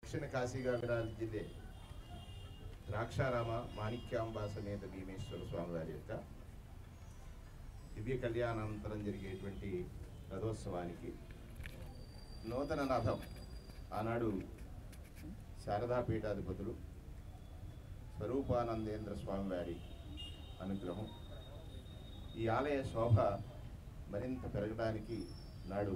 దక్షిణ కాశీగా విరాజిల్లే ద్రాక్షారామ మాణిక్యాంబా సమేత భీమేశ్వర స్వామి వారి యొక్క దివ్య కళ్యాణానంతరం జరిగేటువంటి రథోత్సవానికి నూతన రథం ఆనాడు శారదా పీఠాధిపతులు స్వరూపానందేంద్ర స్వామి వారి అనుగ్రహం ఈ ఆలయ శోభ మరింత పెరగడానికి నాడు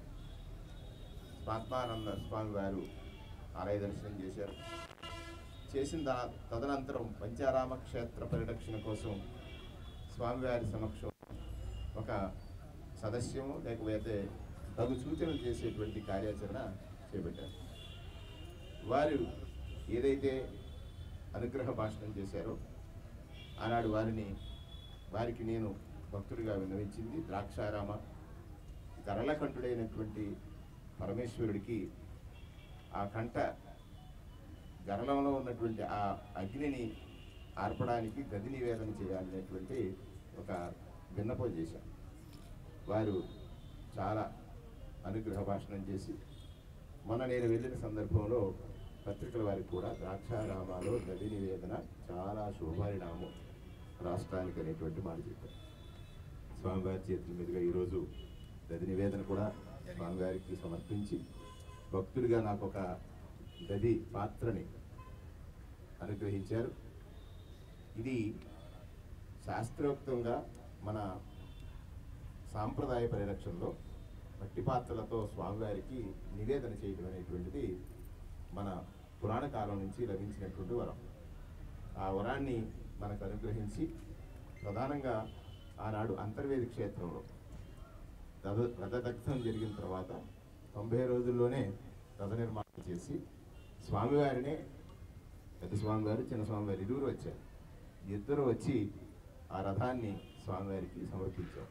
స్వాత్మానంద స్వామి వారు ఆలయ దర్శనం చేశారు చేసిన దా- తదనంతరం పంచారామ క్షేత్ర పరిరక్షణ కోసం స్వామివారి సమక్షం ఒక సదస్యము లేకపోతే తగు సూచనలు చేసేటువంటి కార్యాచరణ చేపట్టారు వారు ఏదైతే అనుగ్రహ భాషణం చేశారో ఆనాడు వారిని వారికి నేను భక్తుడిగా విన్నవించింది ద్రాక్షారామ గరళకంఠుడైనటువంటి పరమేశ్వరుడికి ఆ కంట గరళంలో ఉన్నటువంటి ఆ అగ్నిని ఆర్పడానికి గది నివేదన చేయాలనేటువంటి ఒక విన్నపం చేశాం వారు చాలా అనుగ్రహ భాషణం చేసి మొన్న నేను వెళ్ళిన సందర్భంలో పత్రికల వారికి కూడా ద్రాక్షారామాలో గది నివేదన చాలా శుభపరిణామం రాష్ట్రానికి అనేటువంటి మాట చెప్పారు స్వామివారి చేతుల మీదుగా ఈరోజు గది నివేదన కూడా స్వామివారికి సమర్పించి భక్తుడిగా నాకు ఒక గది పాత్రని అనుగ్రహించారు ఇది శాస్త్రోక్తంగా మన సాంప్రదాయ పరిరక్షణలో మట్టి పాత్రలతో స్వామివారికి నివేదన చేయడం అనేటువంటిది మన పురాణ కాలం నుంచి లభించినటువంటి వరం ఆ వరాన్ని మనకు అనుగ్రహించి ప్రధానంగా ఆనాడు అంతర్వేది క్షేత్రంలో రథ రథదగ్ధం జరిగిన తర్వాత తొంభై రోజుల్లోనే రథ నిర్మాణం చేసి స్వామివారినే పెద్ద స్వామివారు చిన్న స్వామివారు ఇరువురు వచ్చారు ఇద్దరు వచ్చి ఆ రథాన్ని స్వామివారికి సమర్పించారు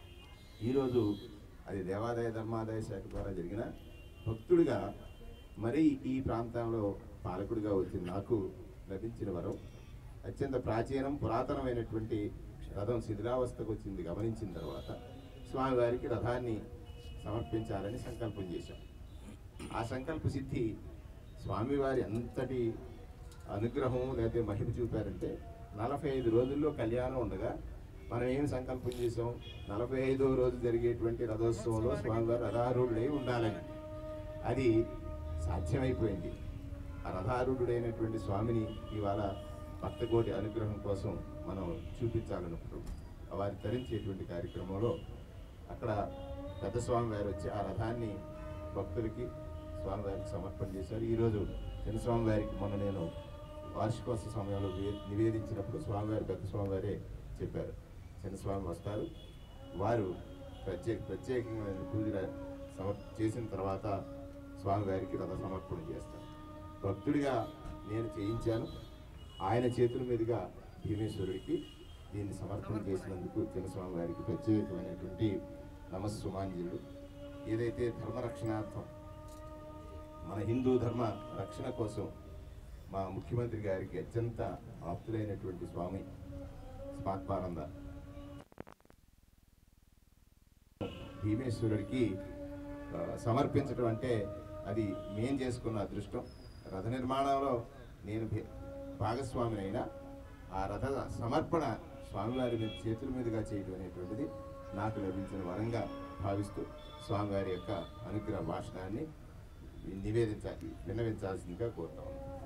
ఈరోజు అది దేవాదాయ ధర్మాదాయ శాఖ ద్వారా జరిగిన భక్తుడిగా మరి ఈ ప్రాంతంలో పాలకుడిగా వచ్చిన నాకు లభించిన వరం అత్యంత ప్రాచీనం పురాతనమైనటువంటి రథం శిథిలావస్థకు వచ్చింది గమనించిన తర్వాత స్వామివారికి రథాన్ని సమర్పించాలని సంకల్పం చేశాం ఆ సంకల్ప సిద్ధి స్వామివారి అంతటి అనుగ్రహం లేకపోతే మహిమ చూపారంటే నలభై ఐదు రోజుల్లో కళ్యాణం ఉండగా మనం ఏం సంకల్పం చేసాం నలభై ఐదో రోజు జరిగేటువంటి రథోత్సవంలో స్వామివారు రథారూఢుడై ఉండాలని అది సాధ్యమైపోయింది ఆ రథారూఢుడైనటువంటి స్వామిని ఇవాళ భక్తకోటి అనుగ్రహం కోసం మనం చూపించాలన్నప్పుడు వారి తరించేటువంటి కార్యక్రమంలో అక్కడ పెద్ద స్వామి వారు వచ్చి ఆ రథాన్ని భక్తులకి స్వామివారికి సమర్పణ చేశారు ఈరోజు చిన్న స్వామి వారికి మొన్న నేను వార్షికోత్సవ సమయంలో నివే- నివేదించినప్పుడు స్వామివారి పెద్ద స్వామివారే చెప్పారు చిన్న స్వామి వస్తారు వారు ప్రత్యేక ప్రత్యేకమైన పూజలు సమర్ చేసిన తర్వాత స్వామివారికి రథ సమర్పణ చేస్తారు భక్తుడిగా నేను చేయించాను ఆయన చేతుల మీదుగా భీమేశ్వరుడికి దీన్ని సమర్పణ చేసినందుకు చిన్నస్వామి వారికి ప్రత్యేకమైనటువంటి నమస్సుమాంజలుడు ఏదైతే ధర్మరక్షణార్థం మన హిందూ ధర్మ రక్షణ కోసం మా ముఖ్యమంత్రి గారికి అత్యంత ఆప్తులైనటువంటి స్వామి స్మాత్మానంద భీమేశ్వరుడికి ఆ, సమర్పించడం అంటే అది మేం చేసుకున్న అదృష్టం రథ నిర్మాణంలో నేను భే- భాగస్వామినైనా ఆ రథ సమర్పణ స్వామివారి మీద చేతుల మీదుగా చేయడం అనేటువంటిది నాకు లభించిన వరంగా భావిస్తూ స్వామివారి యొక్క అనుగ్రహ భాషణాన్ని నివేదించాలి విన్నవించాల్సిందిగా కోరుతా ఉన్నాను